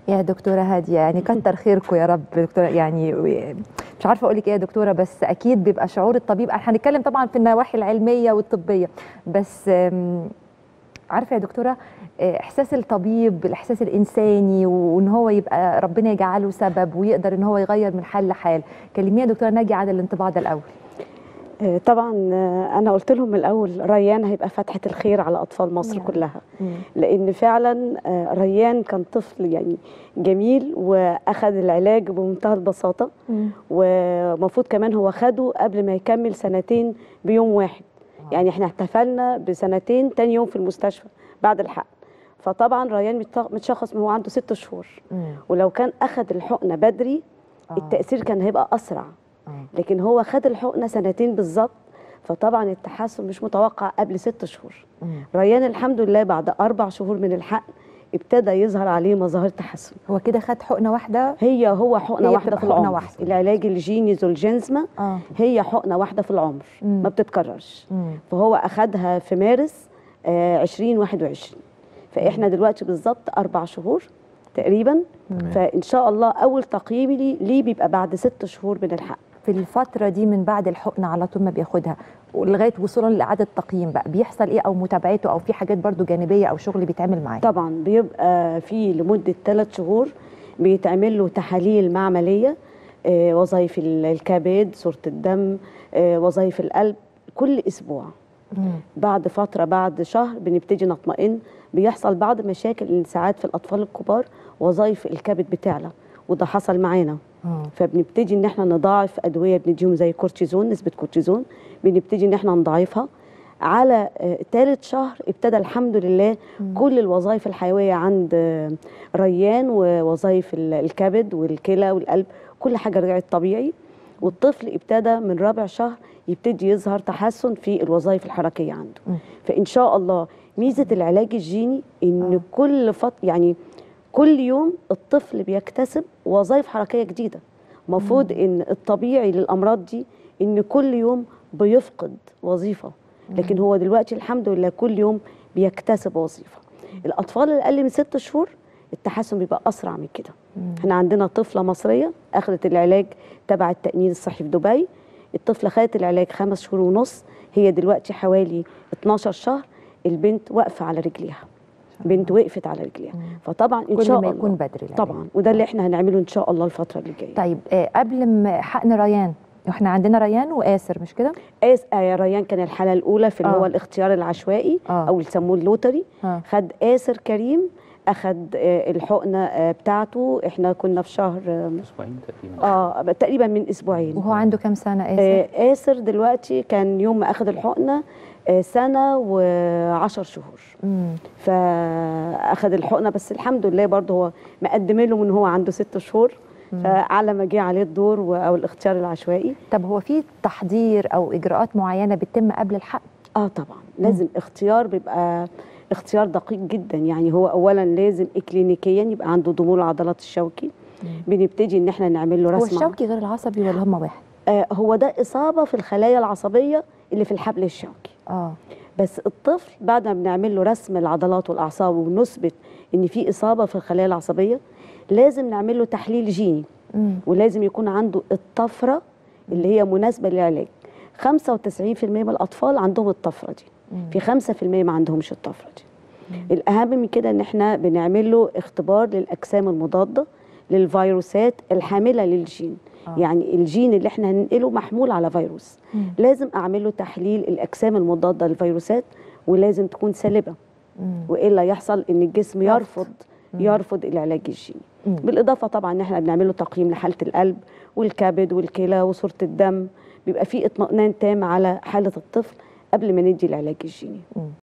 يا دكتوره هاديه يعني كتر خيركم يا رب دكتوره يعني مش عارفه اقول لك ايه يا دكتوره بس اكيد بيبقى شعور الطبيب هنتكلم طبعا في النواحي العلميه والطبيه بس آم، عارفه يا دكتوره آه، احساس الطبيب الاحساس الانساني وان هو يبقى ربنا يجعله سبب ويقدر ان هو يغير من حال لحال كلميني يا دكتوره ناجي عن الانطباع ده الاول آه، طبعا آه، انا قلت لهم من الاول ريان هيبقى فتحه الخير على اطفال مصر نعم. كلها مم. لان فعلا آه، ريان كان طفل يعني جميل واخذ العلاج بمنتهى البساطه مم. ومفروض كمان هو خده قبل ما يكمل سنتين بيوم واحد يعني احنا احتفلنا بسنتين تاني يوم في المستشفى بعد الحقن فطبعا ريان متط- متشخص من هو عنده ست شهور مم. ولو كان اخذ الحقنه بدري آه. التاثير كان هيبقى اسرع آه. لكن هو خد الحقنه سنتين بالظبط فطبعا التحسن مش متوقع قبل ست شهور مم. ريان الحمد لله بعد اربع شهور من الحقن ابتدى يظهر عليه مظاهر تحسن هو كده خد حقنه واحده هي هو حقنه هي واحده بتبقى في حقنة العمر واحدة. العلاج الجيني زولجنزما اه هي حقنه واحده في العمر مم. ما بتتكررش مم. فهو اخدها في مارس آه 2021 فاحنا دلوقتي بالظبط اربع شهور تقريبا تمام. فان شاء الله اول تقييم لي ليه بيبقى بعد ست شهور من الحقن في الفترة دي من بعد الحقنة على طول ما بياخدها ولغاية وصولا لإعادة تقييم بقى بيحصل إيه أو متابعته أو في حاجات برضو جانبية أو شغل بيتعمل معاه طبعا بيبقى في لمده ثلاث شهور بيتعمل له تحاليل معمليه آه، وظائف ال- الكبد صوره الدم آه، وظائف القلب كل اسبوع مم. بعد فتره بعد شهر بنبتدي نطمئن بيحصل بعض مشاكل ان ساعات في الاطفال الكبار وظائف الكبد بتعلى وده حصل معانا آه. فبنبتدي ان احنا نضاعف ادويه بنديهم زي كورتيزون نسبه كورتيزون بنبتدي ان احنا نضاعفها على ثالث شهر ابتدى الحمد لله كل الوظائف الحيويه عند آه، ريان ووظائف ال- الكبد والكلى والقلب كل حاجه رجعت طبيعي والطفل ابتدى من رابع شهر يبتدي يظهر تحسن في الوظائف الحركيه عنده مم. فان شاء الله ميزه العلاج الجيني ان آه. كل فط يعني كل يوم الطفل بيكتسب وظائف حركيه جديده المفروض ان الطبيعي للامراض دي ان كل يوم بيفقد وظيفه لكن هو دلوقتي الحمد لله كل يوم بيكتسب وظيفه الاطفال الاقل من ست شهور التحسن بيبقى اسرع من كده مم. احنا عندنا طفله مصريه اخذت العلاج تبع التامين الصحي في دبي الطفله خدت العلاج خمس شهور ونص هي دلوقتي حوالي 12 شهر البنت واقفه على رجليها بنت وقفت على رجليها فطبعا ان كل شاء ما الله يكون بدري العلاج. طبعا وده اللي احنا هنعمله ان شاء الله الفتره اللي جايه طيب آه قبل ما حقن ريان احنا عندنا ريان وآسر مش كده؟ آس آه ريان كان الحاله الاولى في اللي آه. هو الاختيار العشوائي آه. او اللي يسموه اللوتري آه. خد آسر كريم اخد آه الحقنه آه بتاعته احنا كنا في شهر آه، اسبوعين تقريبا اه تقريبا من اسبوعين وهو عنده كام سنة آسر؟ آه آسر دلوقتي كان يوم ما اخذ الحقنه آه سنه وعشر شهور مم. فاخذ الحقنه بس الحمد لله برضه هو مقدم له من هو عنده ست شهور فعلى ما جه عليه الدور و- او الاختيار العشوائي طب هو في تحضير أو إجراءات معينة بتتم قبل الحقن؟ اه طبعا لازم اختيار بيبقى اختيار دقيق جدا يعني هو اولا لازم اكلينيكيا يبقى عنده ضمور العضلات الشوكي بنبتدي ان احنا نعمل له هو رسمه الشوكي غير العصبي ولا هما واحد؟ آه هو ده اصابه في الخلايا العصبيه اللي في الحبل الشوكي اه بس الطفل بعد ما بنعمل له رسم العضلات والاعصاب ونثبت ان في اصابه في الخلايا العصبيه لازم نعمل له تحليل جيني مم. ولازم يكون عنده الطفره اللي هي مناسبه للعلاج 95% من الاطفال عندهم الطفره دي في 5% ما عندهمش الطفره دي الاهم من كده ان احنا بنعمل له اختبار للاجسام المضاده للفيروسات الحامله للجين آه. يعني الجين اللي احنا هننقله محمول على فيروس مم. لازم اعمل له تحليل الاجسام المضاده للفيروسات ولازم تكون سالبه مم. والا يحصل ان الجسم رفض. يرفض يرفض العلاج الجيني مم. بالاضافه طبعا ان احنا بنعمل له تقييم لحاله القلب والكبد والكلى وصوره الدم بيبقى في اطمئنان تام على حاله الطفل قبل ما ندي العلاج الجيني مم.